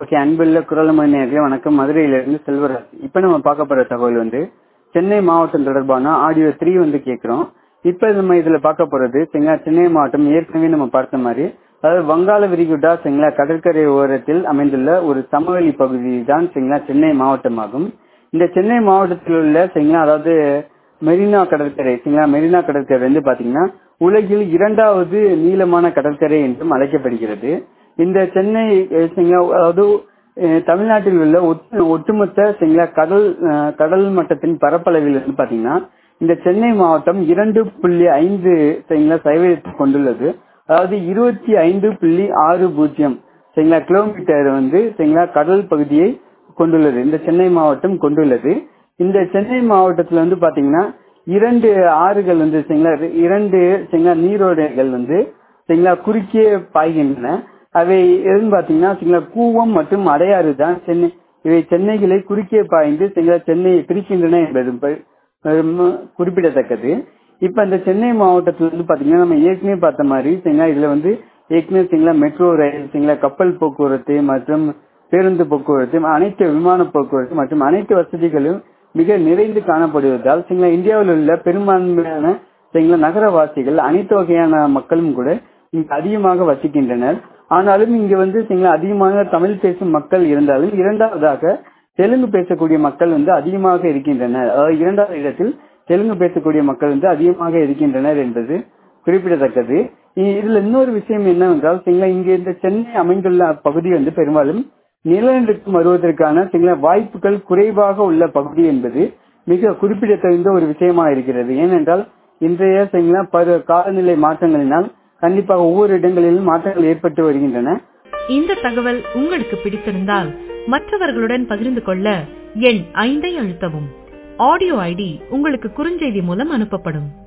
okay அன்புள்ள குரலமணி நேர்களே வணக்கம் மதுரையிலிருந்து செல்வராஜ் இப்போ நம்ம பார்க்க போற தகவல் வந்து சென்னை மாவட்டம் தொடர்பான ஆடியோ த்ரீ வந்து கேட்கிறோம் இப்போ நம்ம இதுல பார்க்க போறது சரிங்களா சென்னை மாவட்டம் ஏற்கனவே நம்ம பார்த்த மாதிரி அதாவது வங்காள விரிகுடா சரிங்களா கடற்கரை ஓரத்தில் அமைந்துள்ள ஒரு சமவெளி பகுதி தான் சரிங்களா சென்னை மாவட்டமாகும் இந்த சென்னை மாவட்டத்தில் உள்ள சரிங்களா அதாவது மெரினா கடற்கரை சரிங்களா மெரினா கடற்கரை வந்து பாத்தீங்கன்னா உலகில் இரண்டாவது நீளமான கடற்கரை என்றும் அழைக்கப்படுகிறது இந்த சென்னை அஹ், சரிங்களா அதாவது அஹ், தமிழ்நாட்டில் உள்ள ஒட்டு- ஒட்டுமொத்த சரிங்களா கடல் அஹ், கடல் மட்டத்தின் பரப்பளவில் வந்து பாத்தீங்கன்னா இந்த சென்னை மாவட்டம் இரண்டு புள்ளி ஐந்து சரிங்களா சதவீதத்தை கொண்டுள்ளது அதாவது இருபத்தி ஐந்து புள்ளி ஆறு பூஜ்ஜியம் சரிங்களா கிலோமீட்டர் வந்து சரிங்களா கடல் பகுதியை கொண்டுள்ளது இந்த சென்னை மாவட்டம் கொண்டுள்ளது இந்த சென்னை மாவட்டத்துல வந்து பாத்தீங்கன்னா இரண்டு ஆறுகள் வந்து சரிங்களா இரண்டு சரிங்களா நீரோடைகள் வந்து சரிங்களா குறுக்கே பாய்கின்றன அவை எதுன்னு பாத்தீங்கன்னா சரிங்களா கூவம் மற்றும் அடையாறு தான் சென்னை இவை சென்னைகளை குறுக்கே பாய்ந்து சரிங்களா சென்னையை பிரிக்கின்றன என்பது ப- ரொம்ப குறிப்பிடத்தக்கது இப்ப இந்த சென்னை மாவட்டத்துல வந்து பாத்தீங்கன்னா நம்ம ஏற்கனவே பார்த்த மாதிரி சரிங்களா இதுல வந்து ஏற்கனவே சரிங்களா மெட்ரோ ரயில் சரிங்களா கப்பல் போக்குவரத்து மற்றும் பேருந்து போக்குவரத்து அனைத்து விமான போக்குவரத்து மற்றும் அனைத்து வசதிகளும் மிக நிறைந்து காணப்படுவதால் சரிங்களா இந்தியாவில் உள்ள பெரும்பான்மையான சரிங்களா நகரவாசிகள் அனைத்து வகையான மக்களும் கூட இங்கு அதிகமாக வசிக்கின்றனர் ஆனாலும் இங்க வந்து சரிங்களா அதிகமாக தமிழ் பேசும் மக்கள் இருந்தாலும் இரண்டாவதாக தெலுங்கு பேசக்கூடிய மக்கள் வந்து அதிகமாக இருக்கின்றனர் அதாவது இரண்டாவது இடத்தில் தெலுங்கு பேசக்கூடிய மக்கள் வந்து அதிகமாக இருக்கின்றனர் என்பது குறிப்பிடத்தக்கது இ- இதுல இன்னொரு விஷயம் என்னவென்றால் சரிங்களா இங்க இந்த சென்னை அமைந்துள்ள பகுதி வந்து பெரும்பாலும் நிலநடுக்கம் வருவதற்கான சில வாய்ப்புகள் குறைவாக உள்ள பகுதி என்பது மிக குறிப்பிடத்தகுந்த ஒரு விஷயமா இருக்கிறது ஏனென்றால் இன்றைய சரிங்களா பரு காலநிலை மாற்றங்களினால் கண்டிப்பாக ஒவ்வொரு இடங்களிலும் மாற்றங்கள் ஏற்பட்டு வருகின்றன இந்த தகவல் உங்களுக்கு பிடித்திருந்தால் மற்றவர்களுடன் பகிர்ந்து கொள்ள எண் ஐந்தை அழுத்தவும் ஆடியோ ஐடி உங்களுக்கு குறுஞ்செய்தி மூலம் அனுப்பப்படும்